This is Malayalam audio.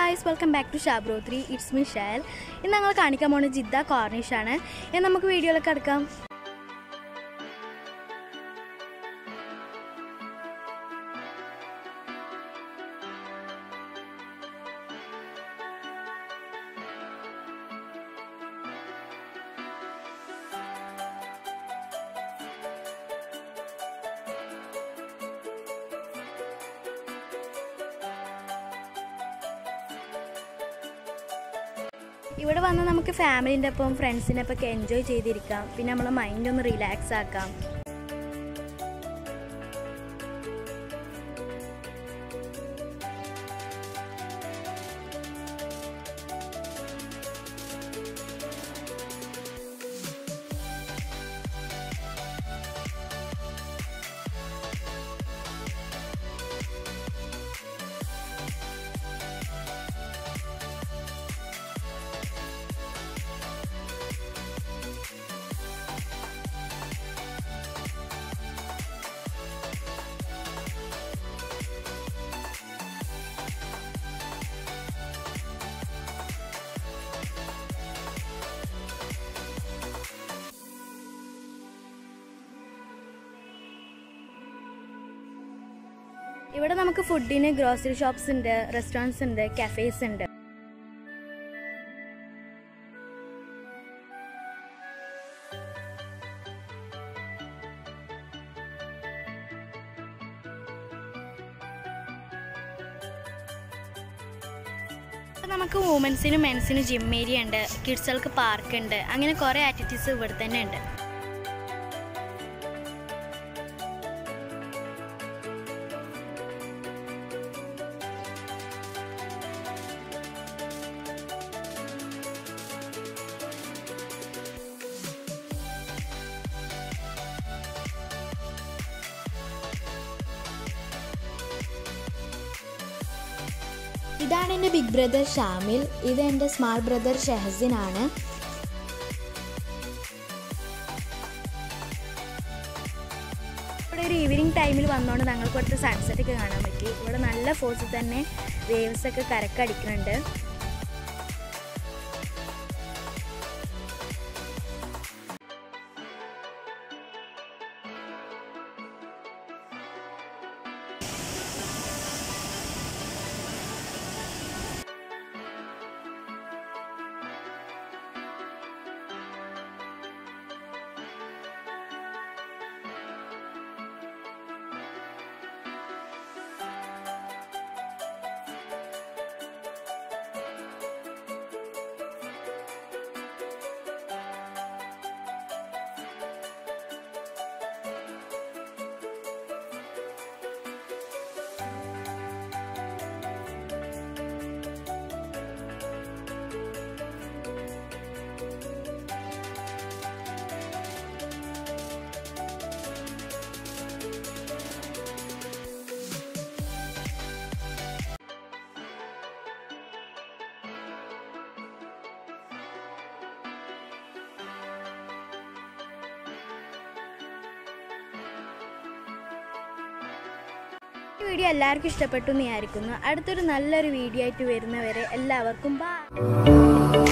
ഗായ്സ് വെൽക്കം ബാക്ക് ടു ഷാബ്രോത്രി ഇറ്റ്സ് മി ഷാൽ ഇന്ന് ഞങ്ങൾ കാണിക്കാൻ പോകുന്നത് ജിദ്ദ കോർണിഷ് ആണ് ഇനി നമുക്ക് വീഡിയോയിലൊക്കെ എടുക്കാം ഇവിടെ വന്ന് നമുക്ക് ഫാമിലിൻ്റെ ഒപ്പം ഫ്രണ്ട്സിൻ്റെ ഒപ്പം ഒക്കെ എൻജോയ് ചെയ്തിരിക്കാം പിന്നെ നമ്മളെ മൈൻഡ് ഒന്ന് റിലാക്സ് ആക്കാം ഇവിടെ നമുക്ക് ഫുഡിന് ഗ്രോസറി ഷോപ്സ് ഉണ്ട് റെസ്റ്റോറൻറ്റ്സ് ഉണ്ട് കഫേസ് ഉണ്ട് ഇപ്പൊ നമുക്ക് വുമൻസിനും മെൻസിനും ജിം ഏരിയ ഉണ്ട് കിഡ്സുകൾക്ക് പാർക്ക് ഉണ്ട് അങ്ങനെ കുറേ ആക്ടിവിറ്റീസ് ഇവിടെ തന്നെ ഉണ്ട് ഇതാണ് എൻ്റെ ബിഗ് ബ്രദർ ഷാമിൽ ഇത് എൻ്റെ സ്മാൾ ബ്രദർ ഷെഹസിൻ ആണ് ഇവിടെ ഒരു ഈവനിങ് ടൈമിൽ വന്നുകൊണ്ട് ഞങ്ങൾക്ക് ഇവിടുത്തെ സൺസെറ്റ് ഒക്കെ കാണാൻ പറ്റി ഇവിടെ നല്ല ഫോഴ്സിൽ തന്നെ വേവ്സ് ഒക്കെ കരക്കടിക്കുന്നുണ്ട് ഈ വീഡിയോ എല്ലാവർക്കും ഇഷ്ടപ്പെട്ടു എന്ന് വിചാരിക്കുന്നു അടുത്തൊരു നല്ലൊരു വീഡിയോ ആയിട്ട് വരുന്നവരെ എല്ലാവർക്കും ബൈ